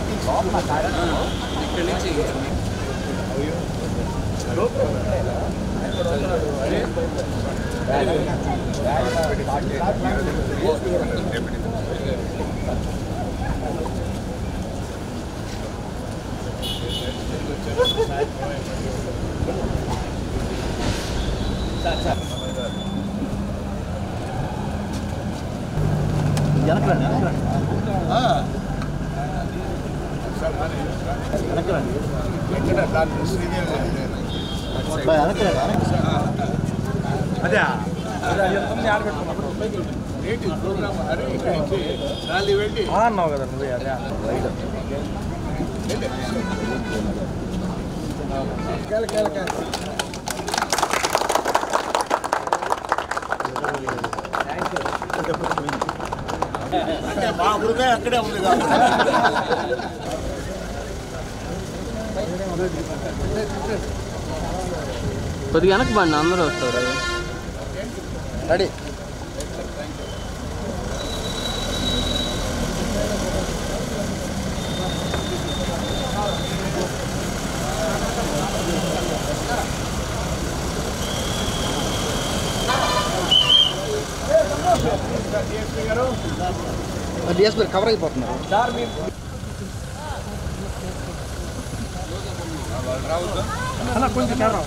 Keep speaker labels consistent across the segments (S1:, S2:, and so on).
S1: ఇక్కడి నుంచి
S2: వెనకరండి వెనకరండి వెనకరండి బా, వెనకరండి వెనక్కి.
S3: అదే అన్నావు కదా నువ్వే అదే
S2: మా హృదయం అక్కడే ఉంది కాబట్టి
S1: కొద్దిగా వెనక్కి బండి అందరూ వస్తారు
S2: రెడీ డిఎస్పీ కవర్ అయిపోతున్నారు
S3: అన్న కొంచెం కెమెరా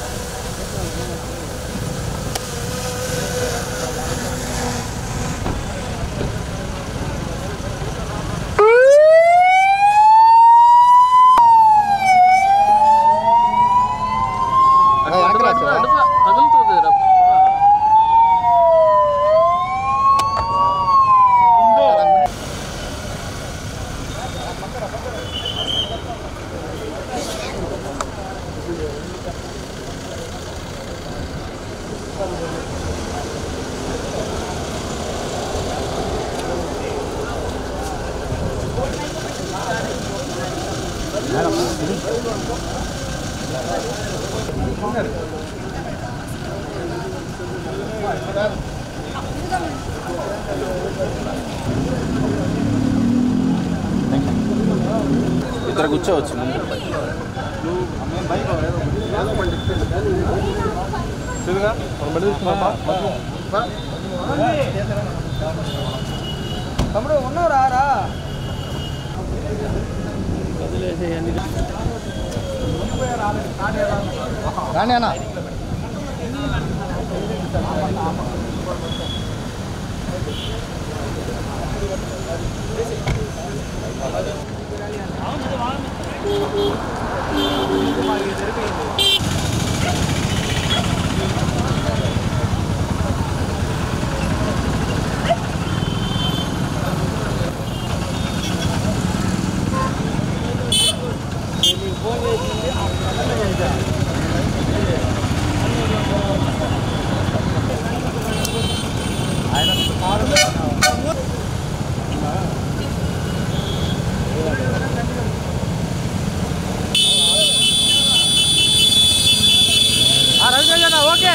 S1: అటు అటు అటు తగులుతుంది రా. ఇక్కడ కూర్చోవచ్చు ముందు
S3: తమ్ముడు ఉన్నావు రా రా
S2: రాని అన్న
S3: రవితేజ ఓకే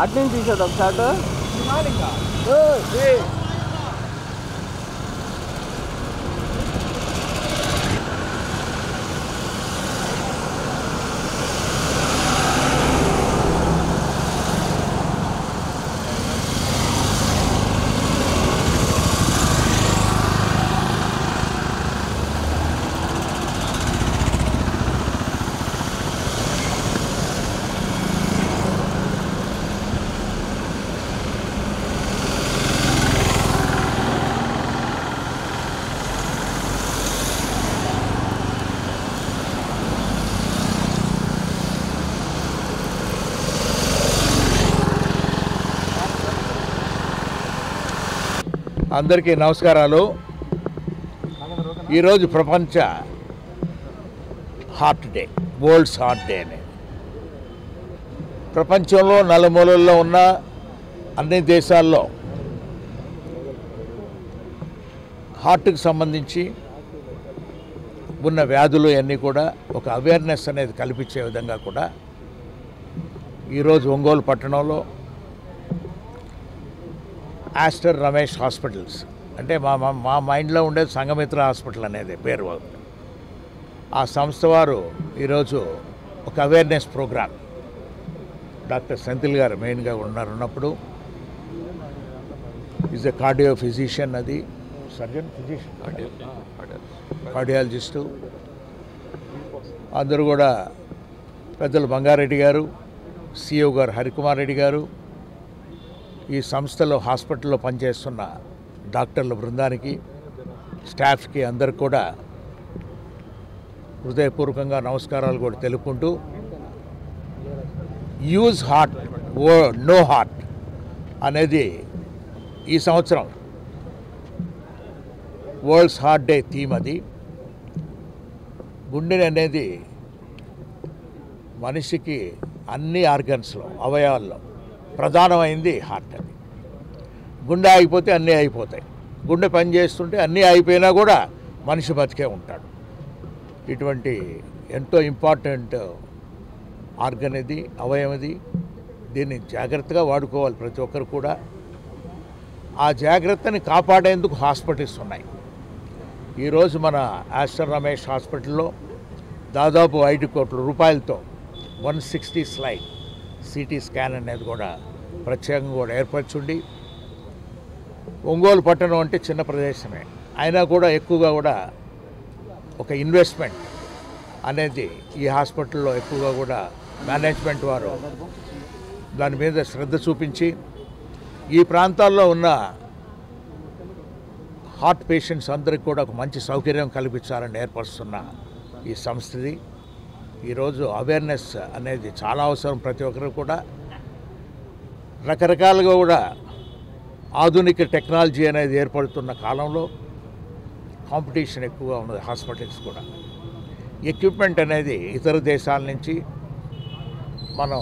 S1: అటు నుంచి తీసేది ఒక షాట్
S4: అందరికీ నమస్కారాలు ఈరోజు ప్రపంచ heart day world's heart day అని ప్రపంచంలో నలుమూలల్లో ఉన్న అన్ని దేశాల్లో హార్ట్కి సంబంధించి ఉన్న వ్యాధులు అన్నీ కూడా ఒక అవేర్నెస్ అనేది కల్పించే విధంగా కూడా ఈరోజు ఒంగోలు పట్టణంలో ఆస్టర్ రమేష్ హాస్పిటల్స్ అంటే మా మా మా మైండ్లో ఉండేది సంఘమిత్ర హాస్పిటల్ అనేది పేరు ఆ సంస్థ వారు ఈరోజు ఒక అవేర్నెస్ ప్రోగ్రామ్ డాక్టర్ సెంథిల్ గారు మెయిన్గా ఉన్నారు ఉన్నప్పుడు ఈజ్ ఎ కార్డియో ఫిజిషియన్ అది సర్జన్ ఫిజిషియన్ కార్డియాలజిస్టు అందరూ కూడా పెద్దలు బంగారెడ్డి గారు సిఓ గారు హరికుమార్ రెడ్డి గారు ఈ సంస్థలో హాస్పిటల్లో పనిచేస్తున్న డాక్టర్ల బృందానికి స్టాఫ్కి అందరికి కూడా హృదయపూర్వకంగా నమస్కారాలు కూడా తెలుపుకుంటూ యూజ్ హార్ట్ ఓ నో హార్ట్ అనేది ఈ సంవత్సరం వరల్డ్స్ హార్ట్ డే థీమ్ అది గుండె అనేది మనిషికి అన్ని ఆర్గన్స్లో అవయవాల్లో ప్రధానమైంది హార్ట్ అది గుండె ఆగిపోతే అన్నీ అయిపోతాయి గుండె పని చేస్తుంటే అన్నీ అయిపోయినా కూడా మనిషి బతికే ఉంటాడు ఇటువంటి ఎంతో ఇంపార్టెంట్ ఆర్గన్ ఇది అవయవం ఇది దీన్ని జాగ్రత్తగా వాడుకోవాలి ప్రతి ఒక్కరు కూడా ఆ జాగ్రత్తని కాపాడేందుకు హాస్పిటల్స్ ఉన్నాయి ఈరోజు మన ఆస్టర్ రమేష్ హాస్పిటల్లో దాదాపు ఐదు కోట్ల రూపాయలతో one sixty slice CT scan అనేది కూడా ప్రత్యేకంగా కూడా ఏర్పరచుండి ఒంగోలు పట్టణం అంటే చిన్న ప్రదేశమే అయినా కూడా ఎక్కువగా కూడా ఒక ఇన్వెస్ట్మెంట్ అనేది ఈ హాస్పిటల్లో ఎక్కువగా కూడా మేనేజ్మెంట్ వారు దాని మీద శ్రద్ధ చూపించి ఈ ప్రాంతాల్లో ఉన్న హార్ట్ పేషెంట్స్ అందరికి కూడా ఒక మంచి సౌకర్యం కల్పించాలని ఏర్పరుస్తున్న ఈ సంస్థది ఈరోజు అవేర్నెస్ అనేది చాలా అవసరం ప్రతి ఒక్కరు కూడా రకరకాలుగా కూడా ఆధునిక టెక్నాలజీ అనేది ఏర్పడుతున్న కాలంలో కాంపిటీషన్ ఎక్కువగా ఉన్నది హాస్పిటల్స్ కూడా ఎక్విప్మెంట్ అనేది ఇతర దేశాల నుంచి మనం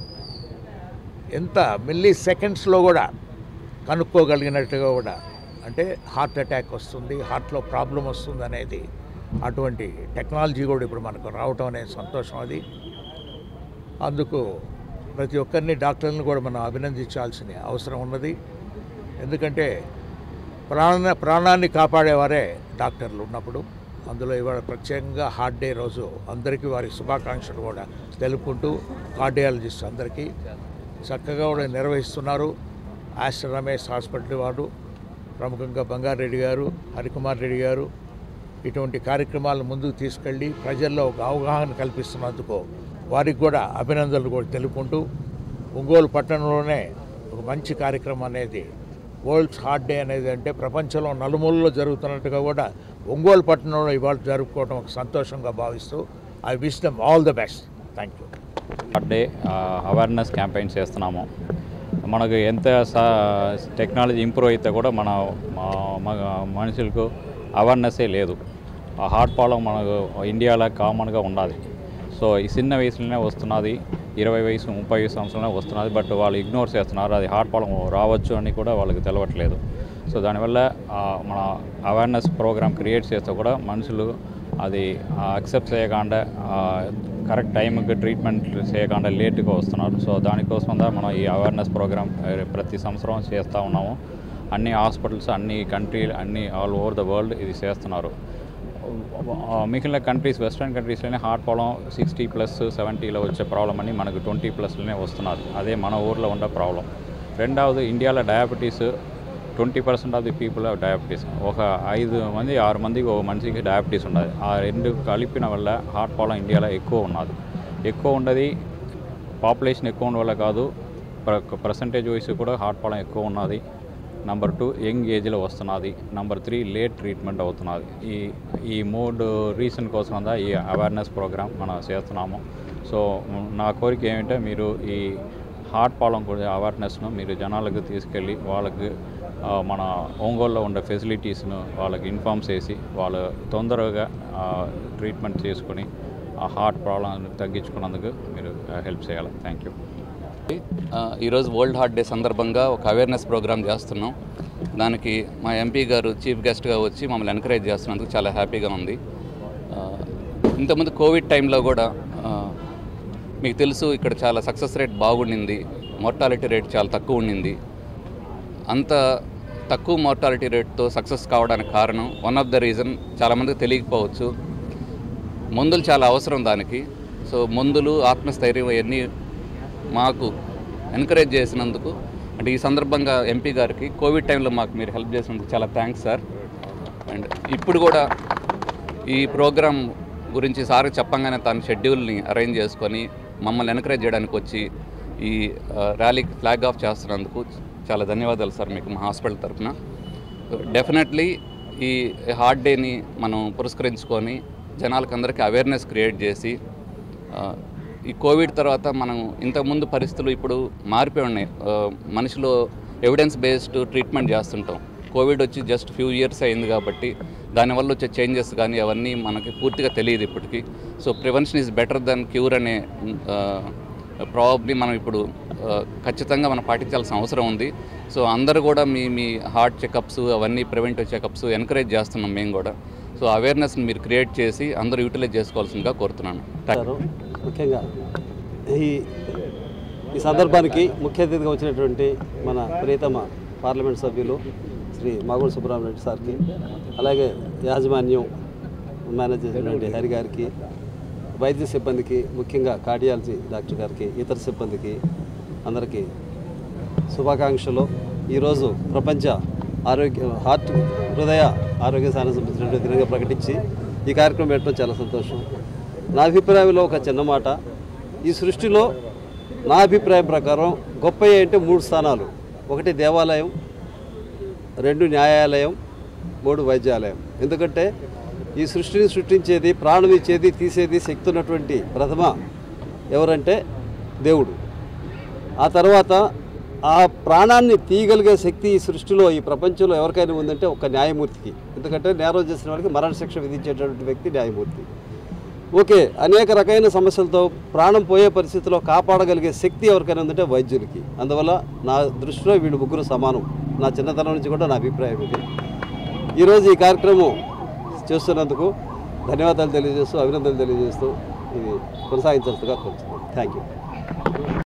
S4: ఎంత మిల్లీ సెకండ్స్లో కూడా కనుక్కోగలిగినట్టుగా కూడా అంటే హార్ట్ అటాక్ వస్తుంది హార్ట్లో ప్రాబ్లం వస్తుంది అనేది అటువంటి టెక్నాలజీ కూడా ఇప్పుడు మనకు రావటం అనేది సంతోషం అది అందుకు ప్రతి ఒక్కరిని డాక్టర్లను కూడా మనం అభినందించాల్సిన అవసరం ఉన్నది ఎందుకంటే ప్రాణ ప్రాణాన్ని కాపాడేవారే డాక్టర్లు ఉన్నప్పుడు అందులో ఇవాళ ప్రత్యేకంగా హార్ట్ డే రోజు అందరికీ వారి శుభాకాంక్షలు కూడా తెలుపుకుంటూ కార్డియాలజిస్ట్ అందరికీ చక్కగా కూడా నిర్వహిస్తున్నారు ఆస్టర్ రమేష్ హాస్పిటల్ వారు ప్రముఖంగా బంగారెడ్డి గారు హరికుమార్ రెడ్డి గారు ఇటువంటి కార్యక్రమాలను ముందుకు తీసుకెళ్ళి ప్రజల్లో ఒక అవగాహన కల్పిస్తున్నందుకు వారికి కూడా అభినందనలు కూడా తెలుపుకుంటూ ఒంగోలు పట్టణంలోనే ఒక మంచి కార్యక్రమం అనేది వరల్డ్స్ హార్ట్ డే అనేది అంటే ప్రపంచంలో నలుమూలలో జరుగుతున్నట్టుగా కూడా ఒంగోలు పట్టణంలో ఇవాళ జరుపుకోవడం ఒక సంతోషంగా భావిస్తూ I wish them all the best thank you
S5: day awareness campaign చేస్తున్నాము మనకు ఎంత టెక్నాలజీ ఇంప్రూవ్ అయితే కూడా మన మా- మన మనుషులకు అవేర్నెస్సే లేదు ఆ హార్ట్ ప్రాబ్లం మనకు ఇండియాలో కామన్గా ఉన్నది సో ఈ చిన్న వయసులోనే వస్తున్నది ఇరవై వయసు ముప్పై వయసు సంవత్సరంలో వస్తున్నది బట్ వాళ్ళు ఇగ్నోర్ చేస్తున్నారు అది హార్ట్ ప్రాబ్లం రావచ్చు అని కూడా వాళ్ళకి తెలవట్లేదు సో దానివల్ల ఆ, మన అవేర్నెస్ ప్రోగ్రామ్ క్రియేట్ చేస్తే కూడా మనుషులు అది అక్సెప్ట్ చేయకుండా ఆ, కరెక్ట్ టైంకి ట్రీట్మెంట్ చేయకుండా లేట్గా వస్తున్నారు సో దానికోసం దా మనం ఈ అవేర్నెస్ ప్రోగ్రామ్ ప్రతి సంవత్సరం చేస్తూ ఉన్నాము అన్ని హాస్పిటల్స్ అన్ని కంట్రీ అన్ని ఆల్ ఓవర్ ద వరల్డ్ ఇది చేస్తున్నారు ఆ, మిగిలిన కంట్రీస్ వెస్ట్రన్ కంట్రీస్లోనే హార్ట్ ప్రాబ్లం సిక్స్టీ ప్లస్ సెవెంటీలో వచ్చే ప్రాబ్లం అని మనకు ట్వంటీ ప్లస్లోనే వస్తున్నారు అదే మన ఊర్లో ఉండే ప్రాబ్లం రెండవది ఇండియాలో diabetes twenty percent of the people of diabetes ఒక ఐదు మంది ఆరు మందికి ఒక మనిషికి డయాబెటీస్ ఉన్నది ఆ రెండు కలిపిన వల్ల హార్ట్ ప్రాబ్లం ఇండియాలో ఎక్కువ ఉన్నది ఎక్కువ ఉన్నది పాపులేషన్ ఎక్కువ ఉన్న వల్ల కాదు పర్సంటేజ్ వైస్ కూడా హార్ట్ ప్రాబ్లం ఎక్కువ ఉన్నది నంబర్ టూ యంగ్ ఏజ్లో వస్తున్నది నంబర్ త్రీ లేట్ ట్రీట్మెంట్ అవుతున్నది ఈ ఈ మూడు రీజన్ కోసం అందా ఈ అవేర్నెస్ ప్రోగ్రామ్ మనం చేస్తున్నాము సో మ్, నా కోరిక ఏమిటంటే మీరు ఈ హార్ట్ ప్రాబ్లం కూడా అవేర్నెస్ను మీరు జనాలకు తీసుకెళ్ళి వాళ్ళకి ఆ, మన ఒంగోలులో ఉండే ఫెసిలిటీస్ను వాళ్ళకి ఇన్ఫార్మ్ చేసి వాళ్ళు తొందరగా ట్రీట్మెంట్ చేసుకొని ఆ హార్ట్ ప్రాబ్లం తగ్గించుకున్నందుకు మీరు హెల్ప్ చేయాలి థ్యాంక్ యూ
S6: ఆ, ఈరోజు వరల్డ్ హార్ట్ డే సందర్భంగా ఒక అవేర్నెస్ ప్రోగ్రామ్ చేస్తున్నాం దానికి మా ఎంపీ గారు చీఫ్ గెస్ట్గా వచ్చి మమ్మల్ని ఎంకరేజ్ చేస్తున్నందుకు చాలా హ్యాపీగా ఉంది ఆ, ఇంతకుముందు కోవిడ్ టైంలో కూడా ఆ, మీకు తెలుసు ఇక్కడ చాలా సక్సెస్ రేట్ బాగుండింది మోర్టాలిటీ రేట్ చాలా తక్కువ ఉండింది అంత తక్కువ మోర్టాలిటీ రేట్తో సక్సెస్ కావడానికి కారణం వన్ ఆఫ్ ద రీజన్ చాలామందికి తెలియకపోవచ్చు మందులు చాలా అవసరం దానికి సో మందులు ఆత్మస్థైర్యం ఇవన్నీ మాకు ఎంకరేజ్ చేసినందుకు అంటే ఈ సందర్భంగా ఎంపీ గారికి కోవిడ్ టైంలో మాకు మీరు హెల్ప్ చేసినందుకు చాలా థ్యాంక్స్ సార్ అండ్ ఇప్పుడు కూడా ఈ ప్రోగ్రామ్ గురించి సార్ చెప్పంగానే తన షెడ్యూల్ని అరేంజ్ చేసుకొని మమ్మల్ని ఎంకరేజ్ చేయడానికి వచ్చి ఈ ఆ, ర్యాలీకి ఫ్లాగ్ ఆఫ్ చేస్తున్నందుకు చాలా ధన్యవాదాలు సార్ మీకు మా హాస్పిటల్ తరఫున డెఫినెట్లీ ఈ హార్ట్ డేని మనం పురస్కరించుకొని జనాలకు అందరికీ అవేర్నెస్ క్రియేట్ చేసి ఆ, ఈ కోవిడ్ తర్వాత మనం ఇంతకుముందు పరిస్థితులు ఇప్పుడు మారిపోయి ఉన్నాయి ఆ, మనిషిలో ఎవిడెన్స్ బేస్డ్ ట్రీట్మెంట్ చేస్తుంటాం కోవిడ్ వచ్చి జస్ట్ ఫ్యూ ఇయర్స్ అయింది కాబట్టి దానివల్ల వచ్చే చేంజెస్ కానీ అవన్నీ మనకి పూర్తిగా తెలియదు ఇప్పటికీ so prevention is better than cure అనే ప్రాబ్లీ మనం ఇప్పుడు ఆ, ఖచ్చితంగా మనం పాటించాల్సిన అవసరం ఉంది సో అందరూ కూడా మీ మీ హార్ట్ చెకప్స్ అవన్నీ ప్రివెంటివ్ చెకప్స్ ఎంకరేజ్ చేస్తున్నాం మేము కూడా సో అవేర్నెస్ని మీరు క్రియేట్ చేసి అందరూ యూటిలైజ్ చేసుకోవాల్సిందిగా కోరుతున్నాను
S7: చేశారు. ముఖ్యంగా ఈ ఈ సందర్భానికి ముఖ్య అతిథిగా వచ్చినటువంటి మన ప్రియతమ పార్లమెంట్ సభ్యులు శ్రీ మాగుడు సుబ్రహ్మణ్య సార్కి అలాగే యాజమాన్యం మేనేజ్ చేసినటువంటి హరి గారికి వైద్య సిబ్బందికి ముఖ్యంగా కార్డియాలజీ డాక్టర్ గారికి ఇతర సిబ్బందికి అందరికీ శుభాకాంక్షలు ఈరోజు ప్రపంచ ఆరోగ్య హార్ట్ హృదయ ఆరోగ్య సాధన సంబంధించినటువంటి దినంగా ప్రకటించి ఈ కార్యక్రమం పెట్టడం చాలా సంతోషం నా అభిప్రాయంలో ఒక చిన్న మాట ఈ సృష్టిలో నా అభిప్రాయం ప్రకారం గొప్ప అంటే మూడు స్థానాలు ఒకటి దేవాలయం రెండు న్యాయాలయం మూడు వైద్యాలయం ఎందుకంటే ఈ సృష్టిని సృష్టించేది ప్రాణం ఇచ్చేది తీసేది శక్తి ఉన్నటువంటి ప్రథమ ఎవరంటే దేవుడు ఆ తర్వాత ఆ ప్రాణాన్ని తీయగలిగే శక్తి ఈ సృష్టిలో ఈ ప్రపంచంలో ఎవరికైనా ఉందంటే ఒక న్యాయమూర్తికి ఎందుకంటే నేరం చేసిన వారికి మరణశిక్ష విధించేటటువంటి వ్యక్తి న్యాయమూర్తి ఓకే అనేక రకమైన సమస్యలతో ప్రాణం పోయే పరిస్థితిలో కాపాడగలిగే శక్తి ఎవరికైనా ఉందంటే వైద్యులకి అందువల్ల నా దృష్టిలో వీళ్ళు ముగ్గురు సమానం నా చిన్నతనం నుంచి కూడా నా అభిప్రాయం ఇది ఈరోజు ఈ కార్యక్రమం చేస్తున్నందుకు ధన్యవాదాలు తెలియజేస్తూ అభినందనలు తెలియజేస్తూ ఇది కొనసాగించాల్సిందిగా కోరుతున్నాను థ్యాంక్ యూ